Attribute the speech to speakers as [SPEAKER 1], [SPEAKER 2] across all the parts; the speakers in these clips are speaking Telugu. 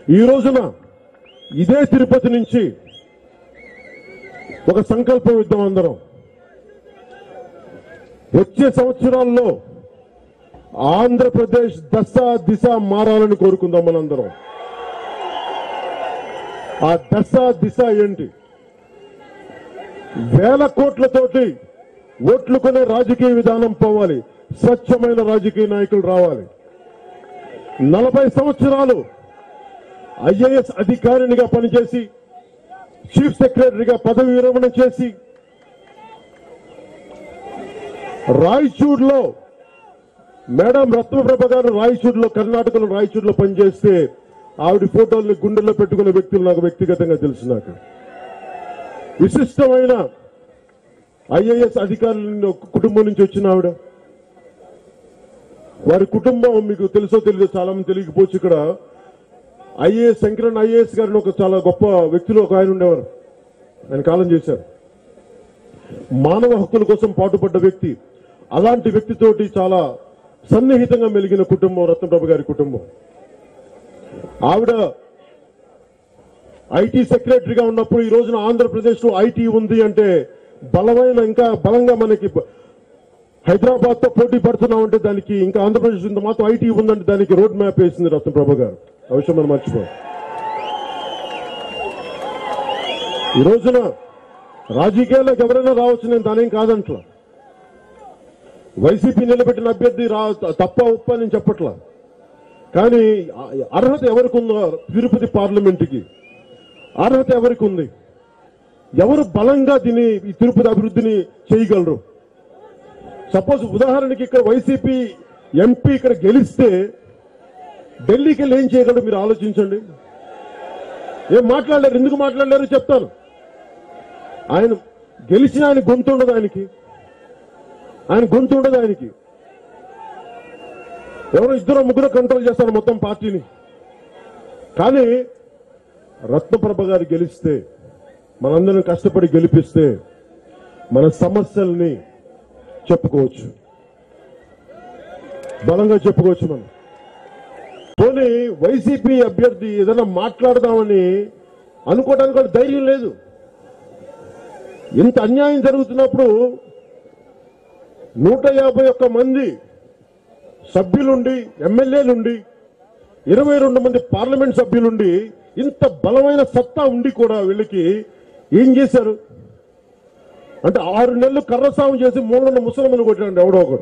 [SPEAKER 1] ఈ రోజున ఇదే తిరుపతి నుంచి ఒక సంకల్పం ఇద్దాం అందరం వచ్చే సంవత్సరాల్లో ఆంధ్రప్రదేశ్ దశ దిశ మారాలని కోరుకుందాం మనందరం ఆ దశ దిశ ఏంటి వేల కోట్లతోటి ఓట్లు కొనే రాజకీయ విధానం పోవాలి స్వచ్ఛమైన రాజకీయ నాయకులు రావాలి నలభై సంవత్సరాలు ఐఏఎస్ అధికారినిగా పనిచేసి చీఫ్ సెక్రటరీగా పదవి విరమణ చేసి రాయచూర్లో మేడం రత్నప్రభ గారు రాయచూర్లో కర్ణాటకలో రాయచూర్లో పనిచేస్తే ఆవిడ ఫోటోల్ని గుండెల్లో పెట్టుకునే వ్యక్తులు నాకు వ్యక్తిగతంగా తెలుసు నాకు విశిష్టమైన ఐఏఎస్ అధికారుల కుటుంబం నుంచి వచ్చిన ఆవిడ వారి కుటుంబం మీకు తెలుసో తెలియదో చాలా మంది తెలియకపోవచ్చు ఇక్కడ ఐఏఎస్ శంకరన్ ఐఏఎస్ గారిని ఒక చాలా గొప్ప వ్యక్తులు ఒక ఆయన ఉండేవారు ఆయన కాలం చేశారు మానవ హక్కుల కోసం పాటుపడ్డ వ్యక్తి అలాంటి వ్యక్తితోటి చాలా సన్నిహితంగా మెలిగిన కుటుంబం రత్నప్రభ గారి కుటుంబం ఆవిడ ఐటీ సెక్రటరీగా ఉన్నప్పుడు ఈ రోజున ఆంధ్రప్రదేశ్ లో ఐటీ ఉంది అంటే బలమైన ఇంకా బలంగా మనకి హైదరాబాద్ తో పోటీ పడుతున్నామంటే దానికి ఇంకా ఆంధ్రప్రదేశ్ ఇంత మాత్రం ఐటీ ఉందంటే దానికి రోడ్ మ్యాప్ వేసింది రత్నప్రభ గారు ఆ విషయం మనం మర్చిపో ఈ రోజున రాజకీయాల్లోకి ఎవరైనా రావచ్చు నేను దానేం కాదంట్లా వైసీపీ నిలబెట్టిన అభ్యర్థి రా తప్ప ఉప్ప నేను చెప్పట్లా కానీ అర్హత ఎవరికి ఉందో తిరుపతి పార్లమెంటుకి అర్హత ఎవరికి ఉంది ఎవరు బలంగా దీన్ని ఈ తిరుపతి అభివృద్ధిని చేయగలరు సపోజ్ ఉదాహరణకి ఇక్కడ వైసీపీ ఎంపీ ఇక్కడ గెలిస్తే ఢిల్లీకి వెళ్ళి ఏం చేయగలరు మీరు ఆలోచించండి ఏం మాట్లాడలేరు ఎందుకు మాట్లాడలేరు చెప్తాను ఆయన గెలిచిన ఆయన గొంతు ఉండదు ఆయనకి ఆయన గొంతు ఉండదు ఆయనకి ఎవరో ఇద్దరు ముగ్గురు కంట్రోల్ చేస్తారు మొత్తం పార్టీని కానీ రత్నప్రభ గారు గెలిస్తే మనందరం కష్టపడి గెలిపిస్తే మన సమస్యల్ని చెప్పుకోవచ్చు బలంగా చెప్పుకోవచ్చు మనం పోనీ వైసీపీ అభ్యర్థి ఏదైనా మాట్లాడదామని అనుకోవడానికి కూడా ధైర్యం లేదు ఇంత అన్యాయం జరుగుతున్నప్పుడు నూట యాభై ఒక్క మంది సభ్యులుండి ఎమ్మెల్యేలుండి ఇరవై రెండు మంది పార్లమెంట్ సభ్యులుండి ఇంత బలమైన సత్తా ఉండి కూడా వీళ్ళకి ఏం చేశారు అంటే ఆరు నెలలు కర్రసాము చేసి మూడున్న ముసలమని కొట్టాడు ఎవడో ఒకడు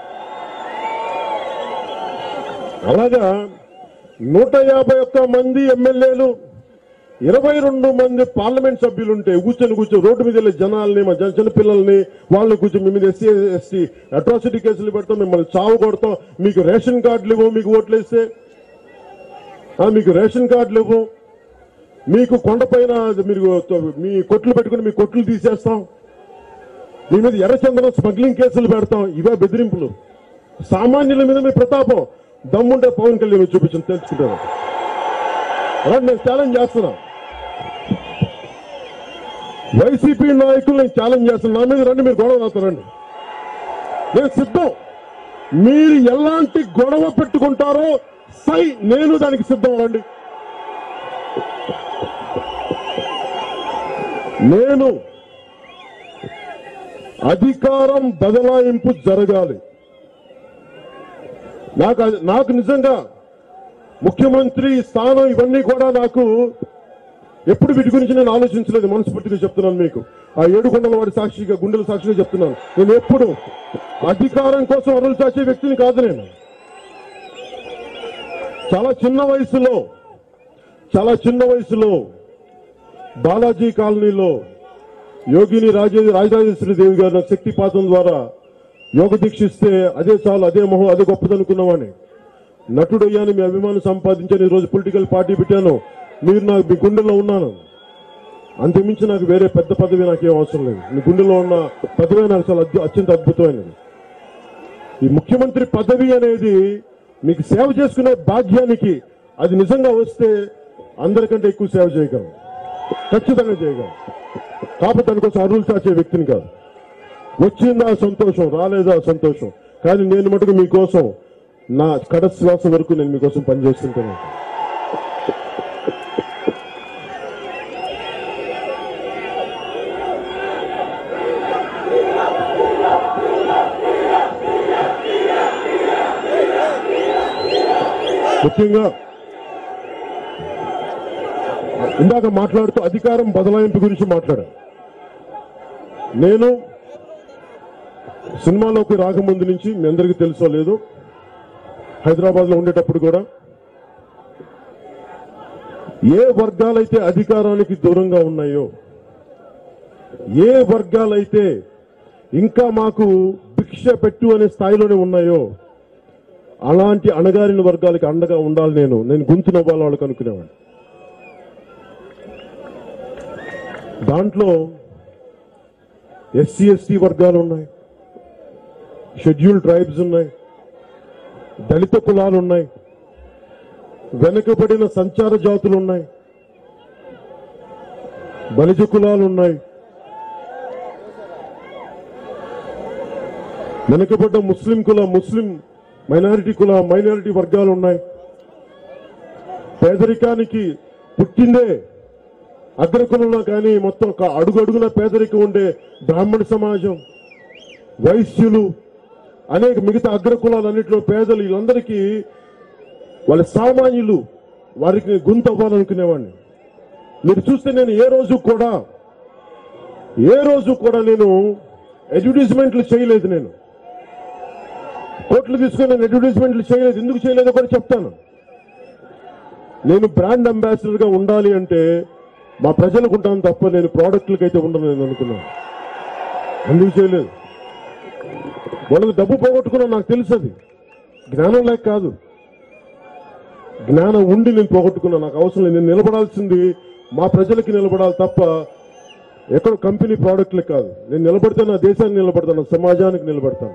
[SPEAKER 1] అలాగా నూట యాభై ఒక్క మంది ఎమ్మెల్యేలు ఇరవై రెండు మంది పార్లమెంట్ సభ్యులుంటే కూర్చొని కూర్చొని రోడ్డు మీద వెళ్ళే జనాల్ని మా జన చిన్నపిల్లల్ని వాళ్ళని కూర్చొని మీ మీద ఎస్సీ ఎస్టీ అట్రాసిటీ కేసులు పెడతాం మిమ్మల్ని చావు కొడతాం మీకు రేషన్ కార్డులు ఇవ్వం మీకు ఓట్లు వేస్తే ఆ, మీకు రేషన్ కార్డులు ఇవ్వం మీకు కొండపైన మీరు మీ కొట్లు పెట్టుకుని మీ కొట్లు తీసేస్తాం మీ మీద ఎర్రచందనం స్మగ్లింగ్ కేసులు పెడతాం ఇవే బెదిరింపులు సామాన్యుల మీద మీ ప్రతాపం దమ్ముంటే పవన్ కళ్యాణ్ మీరు చూపించండి తెలుసుకుంటారు అలా నేను ఛాలెంజ్ చేస్తున్నా వైసీపీ నాయకులు నేను ఛాలెంజ్ చేస్తున్నా నా మీద రండి మీరు గొడవ అవుతారండి నేను సిద్ధం మీరు ఎలాంటి గొడవ పెట్టుకుంటారో సై నేను దానికి సిద్ధం రండి నేను అధికారం బదలాయింపు జరగాలి నాకు అది- నాకు నిజంగా ముఖ్యమంత్రి స్థానం ఇవన్నీ కూడా నాకు ఎప్పుడు వీటి గురించి నేను ఆలోచించలేదు మనస్ఫూర్తిగా చెప్తున్నాను మీకు ఆ ఏడుకొండల వాడి సాక్షిగా గుండెల సాక్షిగా చెప్తున్నాను నేను ఎప్పుడు అధికారం కోసం అరులు చాచే వ్యక్తిని కాదు నేను చాలా చిన్న వయసులో చాలా చిన్న వయసులో బాలాజీ కాలనీలో యోగిని రాజే రాజరాజేశ్వరి దేవి గారు నాకు శక్తిపాతం ద్వారా యోగ దీక్షిస్తే అదే చాలు అదే మొహం అదే గొప్పదనుకున్నవాడిని నటుడయ్యాను మీ అభిమానం సంపాదించాను ఈ రోజు పొలిటికల్ పార్టీ పెట్టాను మీరు నాకు మీ గుండెల్లో ఉన్నాను అంతకుమించి నాకు వేరే పెద్ద పదవి నాకేం అవసరం లేదు మీ గుండెలో ఉన్న పదవి నాకు చాలా అద్భు- అత్యంత అద్భుతమైనది ఈ ముఖ్యమంత్రి పదవి అనేది మీకు సేవ చేసుకునే భాగ్యానికి అది నిజంగా వస్తే అందరికంటే ఎక్కువ సేవ చేయగలం ఖచ్చితంగా చేయగలం కాకపోతే దానికోసం అరువులు చాచే వ్యక్తిని కాదు వచ్చిందా సంతోషం రాలేదా సంతోషం కానీ నేను మటుకు మీకోసం నా కడ శ్వాస వరకు నేను మీకోసం పనిచేస్తుంటాను ముఖ్యంగా ఇందాక మాట్లాడుతూ అధికారం బదలాయింపు గురించి మాట్లాడాను నేను సినిమాలోకి రాకముందు నుంచి మీ అందరికీ తెలుసో లేదు హైదరాబాద్ లో ఉండేటప్పుడు కూడా ఏ వర్గాలైతే అధికారానికి దూరంగా ఉన్నాయో ఏ వర్గాలైతే ఇంకా మాకు భిక్ష పెట్టు అనే స్థాయిలోనే ఉన్నాయో అలాంటి అణగారిన వర్గాలకి అండగా ఉండాలి నేను నేను గొంతు నవ్వాలి వాళ్ళకి అనుకునేవాడిని దాంట్లో ఎస్సీ ఎస్టీ వర్గాలు ఉన్నాయి షెడ్యూల్ ట్రైబ్స్ ఉన్నాయి దళిత కులాలు ఉన్నాయి వెనుకబడిన సంచార జాతులు ఉన్నాయి బలిజ కులాలు ఉన్నాయి వెనుకబడ్డ ముస్లిం కుల ముస్లిం మైనారిటీ కుల మైనారిటీ వర్గాలు ఉన్నాయి పేదరికానికి పుట్టిందే అగ్రకులంలో కానీ మొత్తం ఒక అడుగు అడుగున పేదరికం ఉండే బ్రాహ్మణ సమాజం వైశ్యులు అనేక మిగతా అగ్రకులాలన్నింటిలో పేదలు వీళ్ళందరికీ వాళ్ళ సామాన్యులు వారికి గొంతు అవ్వాలనుకునేవాడిని మీరు చూస్తే నేను ఏ రోజు కూడా ఏ రోజు కూడా నేను అడ్వర్టైజ్మెంట్లు చేయలేదు నేను కోట్లు తీసుకొని నేను అడ్వర్టైజ్మెంట్లు చేయలేదు ఎందుకు చేయలేదో కూడా చెప్తాను నేను బ్రాండ్ అంబాసిడర్ గా ఉండాలి అంటే మా ప్రజలకు ఉంటాను తప్ప నేను ప్రోడక్ట్లకి అయితే ఉండను నేను అనుకున్నాను ఎందుకు చేయలేదు వాళ్ళకి డబ్బు పోగొట్టుకున్నా నాకు తెలుసు అది జ్ఞానం లేక కాదు జ్ఞానం ఉండి నేను పోగొట్టుకున్నా నాకు అవసరం లేదు నేను నిలబడాల్సింది మా ప్రజలకి నిలబడాలి తప్ప ఎక్కడ కంపెనీ ప్రోడక్ట్లకి కాదు నేను నిలబడితే నా దేశానికి నిలబడతాను నా సమాజానికి నిలబడతాను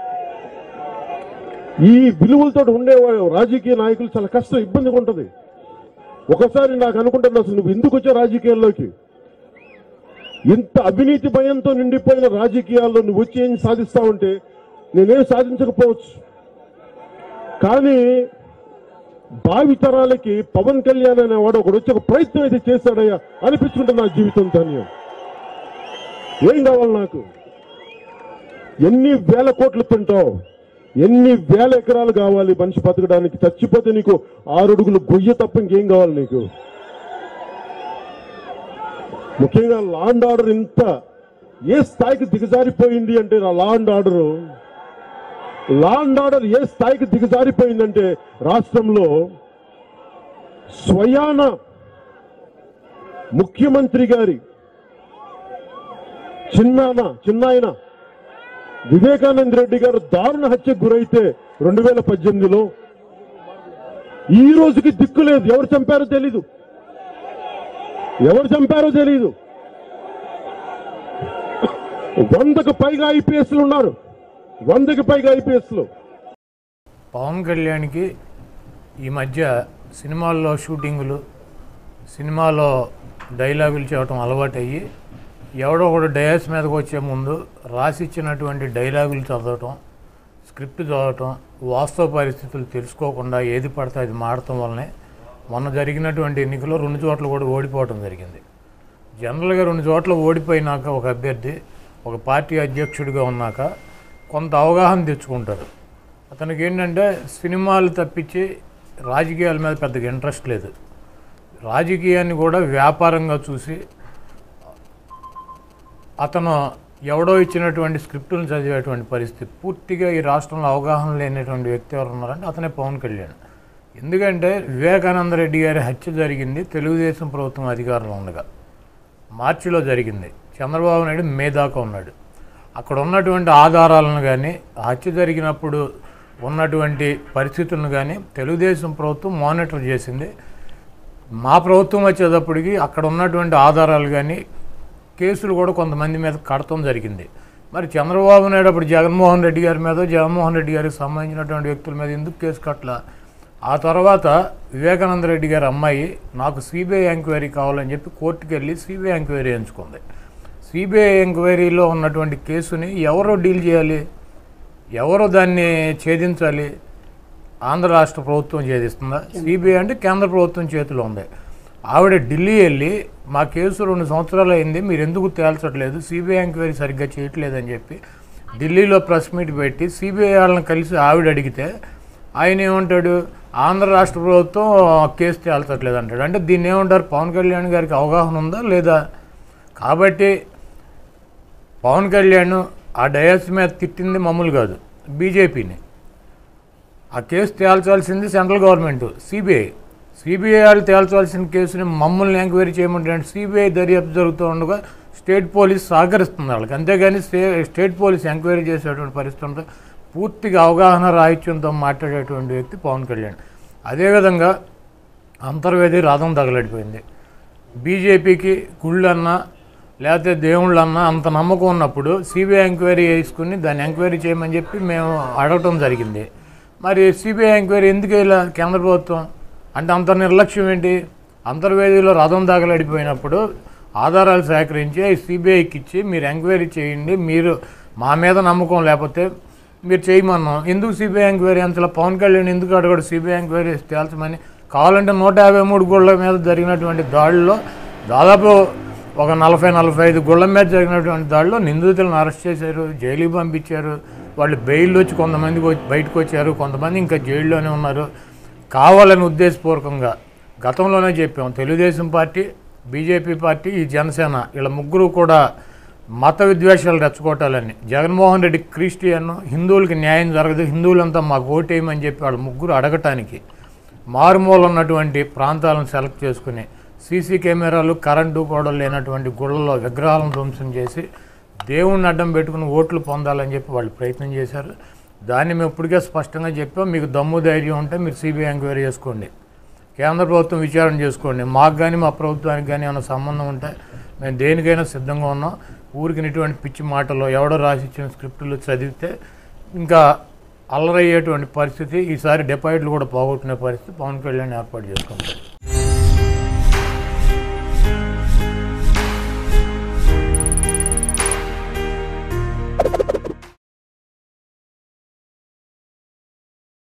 [SPEAKER 1] ఈ విలువలతో ఉండే వా- రాజకీయ నాయకులు చాలా కష్టం ఇబ్బందిగా ఉంటది ఒకసారి నాకు అనుకుంటాను అసలు నువ్వు ఎందుకు వచ్చా రాజకీయాల్లోకి ఇంత అవినీతి భయంతో నిండిపోయిన రాజకీయాల్లో నువ్వు వచ్చి ఏం సాధిస్తావంటే నేనేం సాధించకపోవచ్చు కానీ భావి తరాలకి పవన్ కళ్యాణ్ అనేవాడు ఒకడు వచ్చి ఒక ప్రయత్నం అయితే చేశాడయ్యా అనిపించుకుంటే నా జీవితం ధన్యం ఏం కావాలి నాకు ఎన్ని వేల కోట్లు తింటావు ఎన్ని వేల ఎకరాలు కావాలి మనిషి బతకడానికి చచ్చిపోతే నీకు ఆరు అడుగులు గొయ్య తప్ప ఇంకేం కావాలి నీకు ముఖ్యంగా లా అండ్ ఆర్డర్ ఇంత ఏ స్థాయికి దిగజారిపోయింది అంటే నా law and order law and order ఏ స్థాయికి దిగజారిపోయిందంటే రాష్ట్రంలో స్వయాన ముఖ్యమంత్రి గారి చిన్నాన చిన్నాయన వివేకానంద రెడ్డి గారు దారుణ హత్యకు గురైతే రెండు వేల పద్దెనిమిదిలో ఈ రోజుకి దిక్కు లేదు ఎవరు చంపారో తెలీదు ఎవరు చంపారో తెలీదు వందకు పైగా ఐపీఎస్లు ఉన్నారు వందకి పైగా ఐపీఎస్లు
[SPEAKER 2] పవన్ కళ్యాణ్కి ఈ మధ్య సినిమాల్లో షూటింగులు సినిమాలో డైలాగులు చెప్పడం అలవాటయ్యి ఎవడో ఒకడు డయాస్ మీదకి వచ్చే ముందు రాసిచ్చినటువంటి డైలాగులు చదవటం స్క్రిప్ట్ చదవటం వాస్తవ పరిస్థితులు తెలుసుకోకుండా ఏది పడితే అది మాడటం వల్లనే మొన్న జరిగినటువంటి ఎన్నికల్లో రెండు చోట్ల కూడా ఓడిపోవడం జరిగింది జనరల్గా రెండు చోట్ల ఓడిపోయినాక ఒక అభ్యర్థి ఒక పార్టీ అధ్యక్షుడిగా ఉన్నాక కొంత అవగాహన తెచ్చుకుంటారు అతనికి ఏంటంటే సినిమాలు తప్పించి రాజకీయాల మీద పెద్దగా ఇంట్రెస్ట్ లేదు రాజకీయాన్ని కూడా వ్యాపారంగా చూసి అతను ఎవడో ఇచ్చినటువంటి స్క్రిప్టులను చదివేటువంటి పరిస్థితి పూర్తిగా ఈ రాష్ట్రంలో అవగాహన లేనటువంటి వ్యక్తి ఎవరు ఉన్నారంటే అతనే పవన్ కళ్యాణ్ ఎందుకంటే వివేకానంద రెడ్డి గారి హత్య జరిగింది తెలుగుదేశం ప్రభుత్వం అధికారంలో ఉండగా మార్చిలో జరిగింది చంద్రబాబు నాయుడు మే దాకా ఉన్నాడు అక్కడ ఉన్నటువంటి ఆధారాలను కానీ హత్య జరిగినప్పుడు ఉన్నటువంటి పరిస్థితులను కానీ తెలుగుదేశం ప్రభుత్వం మానిటర్ చేసింది మా ప్రభుత్వం వచ్చేటప్పటికి అక్కడ ఉన్నటువంటి ఆధారాలు కానీ కేసులు కూడా కొంతమంది మీద కడతం జరిగింది మరి చంద్రబాబు నాయుడు అప్పుడు జగన్మోహన్ రెడ్డి గారి మీద జగన్మోహన్ రెడ్డి గారికి సంబంధించినటువంటి వ్యక్తుల మీద ఎందుకు కేసు కట్టలా ఆ తర్వాత వివేకానంద రెడ్డి గారి అమ్మాయి నాకు సిబిఐ ఎంక్వైరీ కావాలని చెప్పి కోర్టుకు వెళ్ళి సిబిఐ ఎంక్వైరీ ఎంచుకుంది సిబిఐ ఎంక్వైరీలో ఉన్నటువంటి కేసుని ఎవరో డీల్ చేయాలి ఎవరో దాన్ని ఛేదించాలి ఆంధ్ర రాష్ట్ర ప్రభుత్వం ఛేదిస్తుందా సిబిఐ అంటే కేంద్ర ప్రభుత్వం చేతిలో ఉంది ఆవిడ ఢిల్లీ వెళ్ళి మా కేసు రెండు సంవత్సరాలు అయింది మీరు ఎందుకు తేల్చట్లేదు సిబిఐ ఎంక్వైరీ సరిగ్గా చేయట్లేదని చెప్పి ఢిల్లీలో ప్రెస్ మీట్ పెట్టి సిబిఐ వాళ్ళని కలిసి ఆవిడ అడిగితే ఆయన ఏమంటాడు ఆంధ్ర రాష్ట్ర ప్రభుత్వం కేసు తేల్చట్లేదు అంటాడు అంటే దీన్ని ఏమంటారు పవన్ కళ్యాణ్ గారికి అవగాహన ఉందా లేదా కాబట్టి పవన్ కళ్యాణ్ ఆ డయాస్ మీద తిట్టింది మమ్మల్ని కాదు బీజేపీని ఆ కేసు తేల్చాల్సింది సెంట్రల్ గవర్నమెంట్ సిబిఐ సిబిఐ వాళ్ళు తేల్చాల్సిన కేసుని మమ్మల్ని ఎంక్వైరీ చేయమంటే సిబిఐ దర్యాప్తు జరుగుతూ ఉండగా స్టేట్ పోలీస్ సహకరిస్తుంది వాళ్ళకి అంతేగాని స్టే స్టేట్ పోలీస్ ఎంక్వైరీ చేసేటువంటి పరిస్థితి ఉంటుంది పూర్తిగా అవగాహన రాహిత్యంతో మాట్లాడేటువంటి వ్యక్తి పవన్ కళ్యాణ్ అదేవిధంగా అంతర్వేది రథం తగలడిపోయింది బీజేపీకి గుళ్ళన్నా లేకపోతే దేవుళ్ళన్నా అంత నమ్మకం ఉన్నప్పుడు సిబిఐ ఎంక్వైరీ చేసుకుని దాన్ని ఎంక్వైరీ చేయమని చెప్పి మేము అడగటం జరిగింది మరి సిబిఐ ఎంక్వైరీ ఎందుకు ఇలా కేంద్ర ప్రభుత్వం అంటే అంత నిర్లక్ష్యం ఏంటి అంతర్వేదిలో రథం తగలడిపోయినప్పుడు ఆధారాలు సేకరించి సిబిఐకి ఇచ్చి మీరు ఎంక్వైరీ చేయండి మీరు మా మీద నమ్మకం లేకపోతే మీరు చేయమన్నాం ఎందుకు సిబిఐ ఎంక్వైరీ అంతలో పవన్ కళ్యాణ్ ఎందుకు అడగడు సిబిఐ ఎంక్వైరీ తేల్చమని కావాలంటే నూట యాభై మూడు గుళ్ళ మీద జరిగినటువంటి దాడుల్లో దాదాపు ఒక నలభై నలభై ఐదు గుళ్ళ మీద జరిగినటువంటి దాడిలో నిందితులను అరెస్ట్ చేశారు జైలుకి పంపించారు వాళ్ళు బెయిల్ వచ్చి కొంతమంది వచ్చి- బయటకు వచ్చారు కొంతమంది ఇంకా జైల్లోనే ఉన్నారు కావాలని ఉద్దేశపూర్వకంగా గతంలోనే చెప్పాం తెలుగుదేశం పార్టీ బీజేపీ పార్టీ ఈ జనసేన వీళ్ళ ముగ్గురు కూడా మత విద్వేషాలు రెచ్చగొట్టాలని జగన్మోహన్ రెడ్డి క్రిస్టియన్ హిందువులకి న్యాయం జరగదు హిందువులంతా మాకు ఓటేయమని చెప్పి వాళ్ళ ముగ్గురు అడగటానికి మారుమూల ఉన్నటువంటి ప్రాంతాలను సెలెక్ట్ చేసుకుని సీసీ కెమెరాలు కరెంటు కూడా లేనటువంటి గుళ్ళలో విగ్రహాలను ధ్వంసం చేసి దేవుణ్ణి అడ్డం పెట్టుకుని ఓట్లు పొందాలని చెప్పి వాళ్ళు ప్రయత్నం చేశారు దాన్ని మేము ఇప్పటికే స్పష్టంగా చెప్పాం మీకు దమ్ము ధైర్యం ఉంటే మీరు సిబిఐ ఎంక్వైరీ చేసుకోండి కేంద్ర ప్రభుత్వం విచారణ చేసుకోండి మాకు కానీ మా ప్రభుత్వానికి కానీ ఏమైనా సంబంధం ఉంటే మేము దేనికైనా సిద్ధంగా ఉన్నాం ఊరికి ఇటువంటి పిచ్చి మాటలు ఎవడో రాసి ఇచ్చిన స్క్రిప్టులు చదివితే ఇంకా అల్లరయ్యేటువంటి పరిస్థితి ఈసారి డిపాజిట్లు కూడా పోగొట్టుకునే పరిస్థితి పవన్ కళ్యాణ్ ఏర్పాటు చేసుకుంటారు